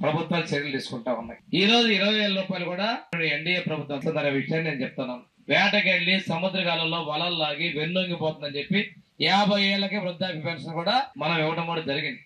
ప్రభుత్వాలు చర్యలు తీసుకుంటా ఉన్నాయి ఈ రోజు ఇరవై వేల రూపాయలు కూడా ఎన్డీఏ ప్రభుత్వం వస్తుందనే విషయాన్ని నేను చెప్తున్నాను వేటకెళ్లి సముద్రకాలంలో వలలు లాగి వెన్నొంగిపోతుందని చెప్పి యాభై ఏళ్లకే వృద్ధాప్య పెన్షన్ కూడా మనం ఇవ్వడం కూడా జరిగింది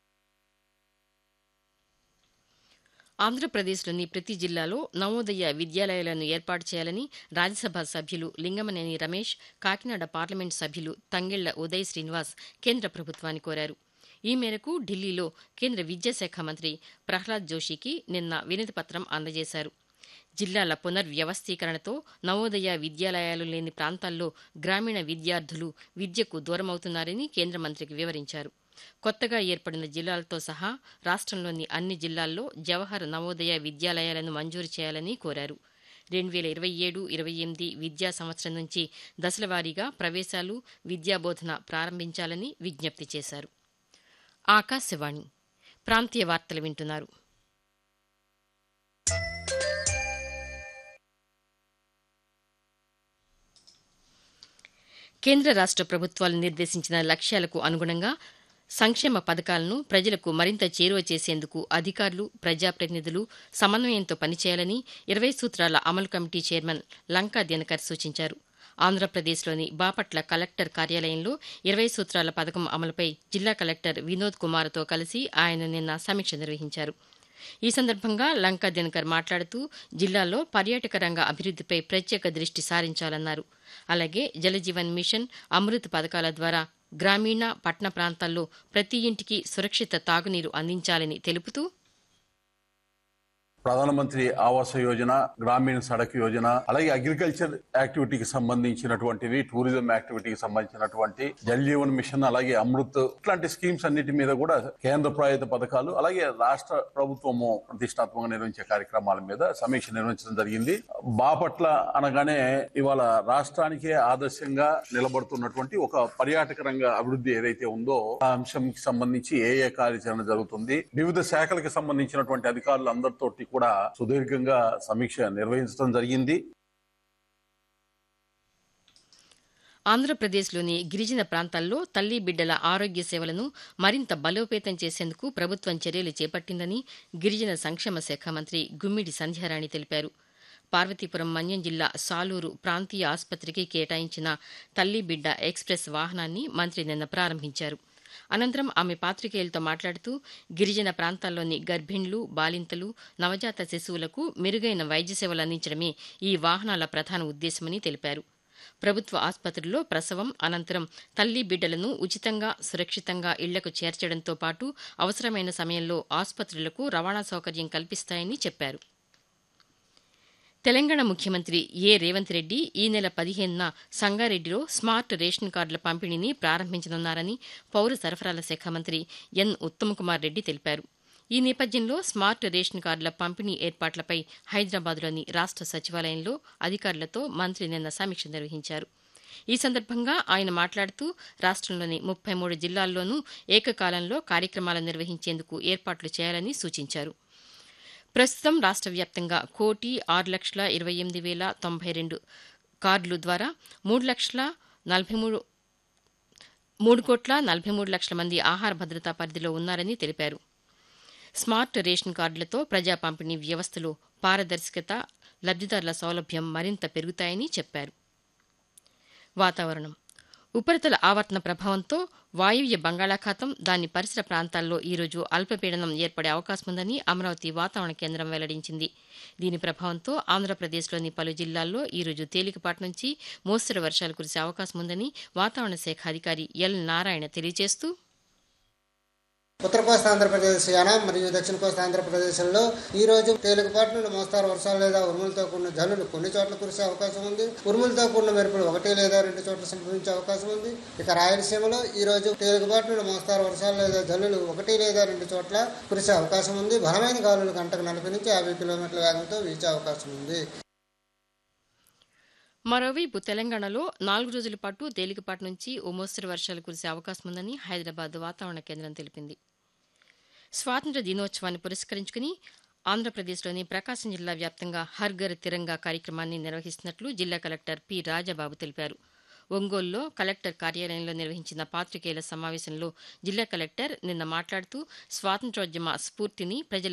ఆంధ్రప్రదేశ్లోని ప్రతి జిల్లాలో నవోదయ విద్యాలయాలను ఏర్పాటు చేయాలని రాజ్యసభ సభ్యులు లింగమనేని రమేష్ కాకినాడ పార్లమెంట్ సభ్యులు తంగెళ్ల ఉదయ్ శ్రీనివాస్ కేంద్ర ప్రభుత్వాన్ని కోరారు ఈ మేరకు ఢిల్లీలో కేంద్ర విద్యాశాఖ మంత్రి ప్రహ్లాద్ జోషికి నిన్న వినతిపత్రం అందజేశారు జిల్లాల పునర్వ్యవస్థీకరణతో నవోదయ విద్యాలయాలు లేని ప్రాంతాల్లో గ్రామీణ విద్యార్థులు విద్యకు దూరమవుతున్నారని కేంద్ర మంత్రికి వివరించారు కొత్తగా ఏర్పడిన జిల్లాలతో సహా రాష్ట్రంలోని అన్ని జిల్లాల్లో జవహర్ నవోదయ విద్యాలయాలను మంజూరు చేయాలని కోరారు రెండు వేల ఇరవై ఏడు ఇరవై ఎనిమిది విద్యా సంవత్సరం నుంచి దశలవారీగా ప్రవేశాలు విద్యాబోధన ప్రారంభించాలని విజ్ఞప్తి చేశారు ఆకాశవాణి ప్రాంతీయ వార్తలు వింటున్నారు కేంద్ర రాష్ట్ర ప్రభుత్వాలు నిర్దేశించిన లక్ష్యాలకు అనుగుణంగా సంక్షేమ పథకాలను ప్రజలకు మరింత చేరువ చేసేందుకు అధికారులు ప్రజాప్రతినిధులు సమన్వయంతో పనిచేయాలని ఇరవై సూత్రాల అమలు కమిటీ చైర్మన్ లంకా దినకర్ సూచించారు ఆంధ్రప్రదేశ్లోని బాపట్ల కలెక్టర్ కార్యాలయంలో ఇరవై సూత్రాల పథకం అమలుపై జిల్లా కలెక్టర్ వినోద్ కుమార్తో కలిసి ఆయన నిన్న సమీక్ష నిర్వహించారు ఈ సందర్భంగా లంకా దినకర్ మాట్లాడుతూ జిల్లాలో పర్యాటక రంగ అభివృద్దిపై ప్రత్యేక దృష్టి సారించాలన్నారు అలాగే జలజీవన్ మిషన్ అమృత్ పథకాల ద్వారా గ్రామీణ పట్టణ ప్రాంతాల్లో ప్రతి ఇంటికి సురక్షిత తాగునీరు అందించాలని తెలుపుతూ ప్రధానమంత్రి ఆవాస యోజన గ్రామీణ సడక్ యోజన అలాగే అగ్రికల్చర్ యాక్టివిటీకి సంబంధించినటువంటివి టూరిజం యాక్టివిటీకి సంబంధించినటువంటి జల్ జీవన్ మిషన్ అలాగే అమృత్ ఇట్లాంటి స్కీమ్స్ అన్నిటి మీద కూడా కేంద్ర ప్రాయుత పథకాలు అలాగే రాష్ట్ర ప్రభుత్వము ప్రతిష్టాత్మకంగా నిర్వహించే కార్యక్రమాల మీద సమీక్ష నిర్వహించడం జరిగింది బాపట్ల అనగానే ఇవాళ రాష్ట్రానికే ఆదర్శంగా నిలబడుతున్నటువంటి ఒక పర్యాటక రంగ అభివృద్ధి ఏదైతే ఉందో ఆ అంశంకి సంబంధించి ఏ ఏ కార్యాచరణ జరుగుతుంది వివిధ శాఖలకు సంబంధించినటువంటి అధికారులు అందరితోటి కూడా సుదీర్ఘంగా సమీక్ష నిర్వహించడం జరిగింది ఆంధ్రప్రదేశ్లోని గిరిజన ప్రాంతాల్లో తల్లి బిడ్డల ఆరోగ్య సేవలను మరింత బలోపేతం చేసేందుకు ప్రభుత్వం చర్యలు చేపట్టిందని గిరిజన సంక్షేమ శాఖ మంత్రి గుమ్మిడి సంధ్యారాణి తెలిపారు పార్వతీపురం మన్యం జిల్లా సాలూరు ప్రాంతీయ ఆసుపత్రికి కేటాయించిన తల్లి బిడ్డ ఎక్స్ప్రెస్ వాహనాన్ని మంత్రి నిన్న ప్రారంభించారు అనంతరం ఆమె పాత్రికేయులతో మాట్లాడుతూ గిరిజన ప్రాంతాల్లోని గర్భిణులు బాలింతలు నవజాత శిశువులకు మెరుగైన వైద్య సేవలు అందించడమే ఈ వాహనాల ప్రధాన ఉద్దేశమని తెలిపారు ప్రభుత్వ ఆసుపత్రుల్లో ప్రసవం అనంతరం తల్లి బిడ్డలను ఉచితంగా సురక్షితంగా ఇళ్లకు చేర్చడంతో పాటు అవసరమైన సమయంలో ఆసుపత్రులకు రవాణా సౌకర్యం కల్పిస్తాయని చెప్పారు తెలంగాణ ముఖ్యమంత్రి ఏ రేవంత్ రెడ్డి ఈ నెల పదిహేనున సంగారెడ్డిలో స్మార్ట్ రేషన్ కార్డుల పంపిణీని ప్రారంభించనున్నారని పౌర సరఫరాల శాఖ మంత్రి ఎన్ ఉత్తమకుమార్ రెడ్డి తెలిపారు ఈ నేపథ్యంలో స్మార్ట్ రేషన్ కార్డుల పంపిణీ ఏర్పాట్లపై హైదరాబాద్లోని రాష్ట్ర సచివాలయంలో అధికారులతో మంత్రి నిన్న సమీక్ష నిర్వహించారు ఈ సందర్భంగా ఆయన మాట్లాడుతూ రాష్ట్రంలోని ముప్పై మూడు జిల్లాల్లోనూ ఏకకాలంలో కార్యక్రమాలు నిర్వహించేందుకు ఏర్పాట్లు చేయాలని సూచించారు ప్రస్తుతం రాష్ట్ర వ్యాప్తంగా కోటి ఆరు లక్షల ఇరవై ఎనిమిది వేల తొంభై రెండు కార్డుల ద్వారా మూడు లక్షల నలభై మూడు మూడు కోట్ల నలభై మూడు లక్షల మంది ఆహార భద్రతా పరిధిలో ఉన్నారని తెలిపారు స్మార్ట్ రేషన్ కార్డులతో ప్రజా పంపిణీ వ్యవస్థలో పారదర్శకత లబ్దిదారుల సౌలభ్యం మరింత పెరుగుతాయని చెప్పారు వాతావరణం ఉపరితల ఆవర్తన ప్రభావంతో వాయువ్య బంగాళాఖాతం దాని పరిసర ప్రాంతాల్లో ఈరోజు అల్పపీడనం ఏర్పడే అవకాశం ఉందని అమరావతి వాతావరణ కేంద్రం వెల్లడించింది దీని ప్రభావంతో ఆంధ్రప్రదేశ్లోని పలు జిల్లాల్లో ఈరోజు తేలికపాటి నుంచి మోస్తరు వర్షాలు కురిసే అవకాశం ఉందని వాతావరణ శాఖ అధికారి ఎల్ నారాయణ తెలియజేస్తూ ఉత్తర కోస్తా ఆంధ్రప్రదేశ్ యానం మరియు దక్షిణ కోస్తా ఆంధ్రప్రదేశ్లో ఈ రోజు తేలికపాటి నుండి మోస్తారు వర్షాలు లేదా ఉరుములతో కూడిన జల్లులు కొన్ని చోట్ల కురిసే అవకాశం ఉంది ఉరుములతో కూడిన మెరుపులు ఒకటి లేదా రెండు చోట్ల సంభవించే అవకాశం ఉంది ఇక రాయలసీమలో ఈ రోజు తేలికపాటి నుండి మోస్తారు వర్షాలు లేదా జల్లులు ఒకటి లేదా రెండు చోట్ల కురిసే అవకాశం ఉంది బలమైన గాలులు గంటకు నలభై నుంచి యాభై కిలోమీటర్ల వేగంతో వీచే అవకాశం ఉంది మరోవైపు తెలంగాణలో నాలుగు రోజుల పాటు తేలికపాటి నుంచి ఓ మోస్తరు వర్షాలు కురిసే అవకాశం ఉందని హైదరాబాద్ వాతావరణ కేంద్రం తెలిపింది స్వాతంత్ర దినోత్సవాన్ని పురస్కరించుకుని ఆంధ్రప్రదేశ్లోని ప్రకాశం జిల్లా వ్యాప్తంగా హర్ ఘర్ తిరంగా కార్యక్రమాన్ని నిర్వహిస్తున్నట్లు జిల్లా కలెక్టర్ పి రాజబాబు తెలిపారు ఒంగోలులో కలెక్టర్ కార్యాలయంలో నిర్వహించిన పాత్రికేయుల సమావేశంలో జిల్లా కలెక్టర్ నిన్న మాట్లాడుతూ స్వాతంత్రోద్యమ స్ఫూర్తిని ప్రజలు